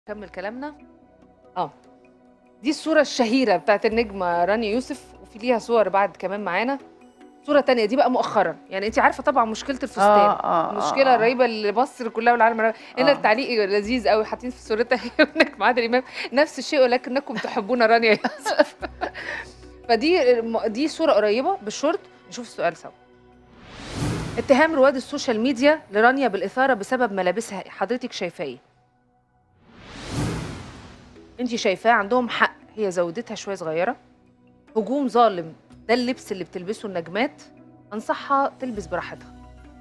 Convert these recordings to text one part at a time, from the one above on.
نكمل كلامنا اه دي الصورة الشهيرة بتاعت النجمة رانيا يوسف وفي ليها صور بعد كمان معانا صورة تانية دي بقى مؤخرا يعني انت عارفة طبعا مشكلة الفستان آه، آه، المشكلة آه. الرهيبة اللي مصر كلها والعالم العربي هنا آه. التعليق لذيذ قوي حاطين في صورتها هي والنجم عادل امام نفس الشيء ولكنكم تحبون رانيا يوسف فدي دي صورة قريبة بالشورت نشوف السؤال سوا اتهام رواد السوشيال ميديا لرانيا بالإثارة بسبب ملابسها حضرتك شايفاه ايه؟ انت شايفاه عندهم حق هي زودتها شويه صغيره هجوم ظالم ده اللبس اللي بتلبسه النجمات انصحها تلبس براحتها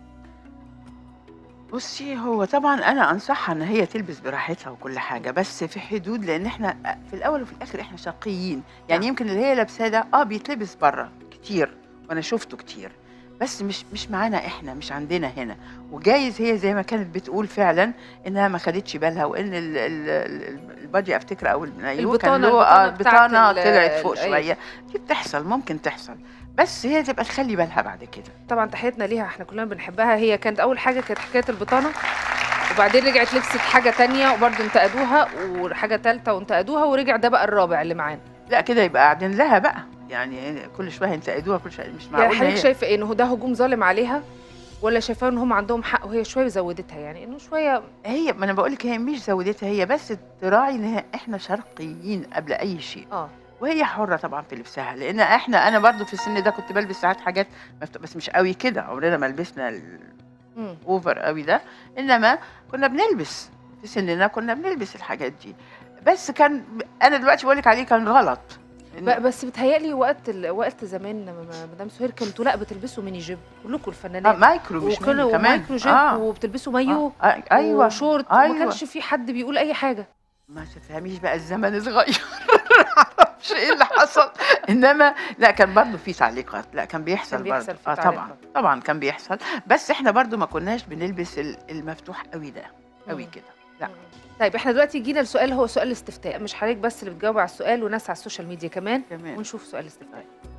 بصي هو طبعا انا انصحها ان هي تلبس براحتها وكل حاجه بس في حدود لان احنا في الاول وفي الاخر احنا شرقيين يعني نعم. يمكن اللي هي لابساه ده اه بيتلبس بره كتير وانا شفته كتير بس مش مش معانا احنا مش عندنا هنا وجايز هي زي ما كانت بتقول فعلا انها ما خدتش بالها وان ال- ال- ال- البادي افتكر او النايلون كان البطانة- له آه البطانة بتاعت البطانه ال- طلعت فوق ال- شويه دي بتحصل ممكن تحصل بس هي تبقى تخلي بالها بعد كده طبعا تحياتنا ليها احنا كلنا بنحبها هي كانت اول حاجه كانت حكايه البطانه وبعدين رجعت لبست حاجه تانية وبرضه انتقدوها وحاجه ثالثه وانتقدوها ورجع ده بقى الرابع اللي معانا لا كده يبقى قاعدين لها بقى يعني كل شويه ينتقدوها كل شويه مش يعني معقول حضرتك هي شايفه ايه انه ده هجوم ظالم عليها ولا شايفاه ان هم عندهم حق وهي شويه زودتها يعني انه شويه هي ما انا بقول لك هي مش زودتها هي بس تراعي ان هي- احنا شرقيين قبل اي شيء اه وهي حره طبعا في لبسها لان احنا انا برضو في السن ده كنت بلبس ساعات حاجات مفت- بس مش قوي كده عمرنا ما لبسنا مم. الاوفر قوي ده انما كنا بنلبس في سننا كنا بنلبس الحاجات دي بس كان انا دلوقتي بقول لك عليه كان غلط إن- ب- بس بتهيألي وقت ال... وقت زمان لما مدام سهير كنتوا لا بتلبسوا ميني جيب كلكم آه الفنانات مايكرو مش وكانوا ميني كمان مايكرو جيب آه. وبتلبسوا مايو آه. آه. ايوه وشورت وما أيوة. كانش في حد بيقول اي حاجه ما تفهميش بقى الزمن صغير معرفش ايه اللي حصل انما لا كان برضو في تعليقات لا كان بيحصل كان بيحصل برضو في اه تعليقات. طبعا طبعا كان بيحصل بس احنا برضو ما كناش بنلبس ال- المفتوح قوي ده قوي مم. كده لا. طيب احنا دلوقتي جينا لسؤال هو سؤال الاستفتاء مش حضرتك بس اللي بتجاوب على السؤال وناس على السوشيال ميديا كمان تمام ونشوف سؤال الاستفتاء